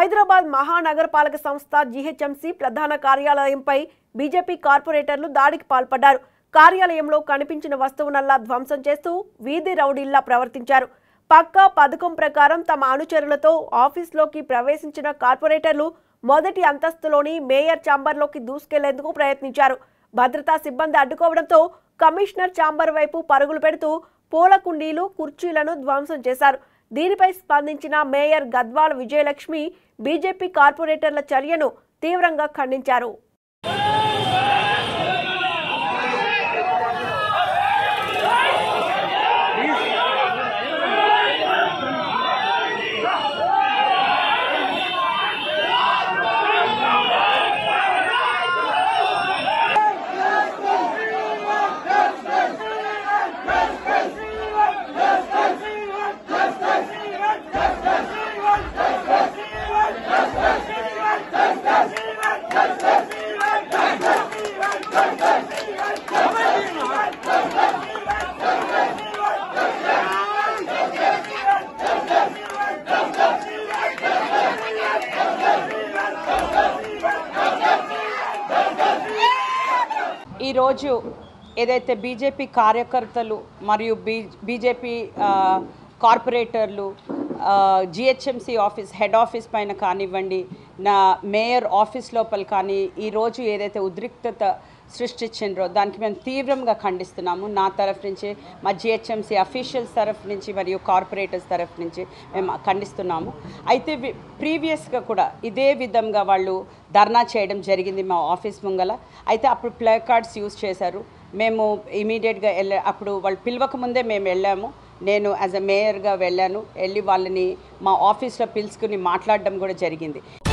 హైదరాబాద్ మహానగరపాలక సంస్థ జీహెచ్ఎంసీ ప్రధాన కార్యాలయంపై బీజేపీ కార్పొరేటర్లు దాడికి పాల్పడ్డారు కార్యాలయంలో కనిపించిన వస్తువునల్లా ధ్వంసం చేస్తూ వీధి రౌడీల్లా ప్రవర్తించారు పక్కా పథకం ప్రకారం తమ అనుచరులతో ఆఫీస్లోకి ప్రవేశించిన కార్పొరేటర్లు మొదటి అంతస్తులోని మేయర్ ఛాంబర్లోకి దూసుకెళ్లేందుకు ప్రయత్నించారు భద్రతా సిబ్బంది అడ్డుకోవడంతో కమిషనర్ ఛాంబర్ వైపు పరుగులు పెడుతూ పూల కుండీలు కుర్చీలను ధ్వంసం చేశారు దీనిపై స్పందించిన మేయర్ గద్వాల్ విజయలక్ష్మి బీజేపీ కార్పొరేటర్ల చర్యను తీవ్రంగా ఖండించారు ఈరోజు ఏదైతే బీజేపీ కార్యకర్తలు మరియు బీ బీజేపీ ఆ, కార్పొరేటర్లు జిహెచ్ఎంసీ ఆఫీస్ హెడ్ ఆఫీస్ పైన కానివ్వండి నా మేయర్ ఆఫీస్ లోపల కానీ ఈరోజు ఏదైతే ఉద్రిక్తత సృష్టించిండ్రో దానికి మేము తీవ్రంగా ఖండిస్తున్నాము నా తరఫు నుంచి మా జిహెచ్ఎంసీ అఫీషియల్స్ తరఫు నుంచి మరియు కార్పొరేటర్స్ తరఫు నుంచి మేము ఖండిస్తున్నాము అయితే ప్రీవియస్గా కూడా ఇదే విధంగా వాళ్ళు ధర్నా చేయడం జరిగింది మా ఆఫీస్ ముంగల అయితే అప్పుడు ప్లే కార్డ్స్ యూజ్ చేశారు మేము ఇమీడియట్గా వెళ్ళా అప్పుడు వాళ్ళు పిలవక ముందే మేము వెళ్ళాము నేను యాజ్ అ మేయర్గా వెళ్ళాను వెళ్ళి వాళ్ళని మా ఆఫీస్లో పిలుచుకుని మాట్లాడడం కూడా జరిగింది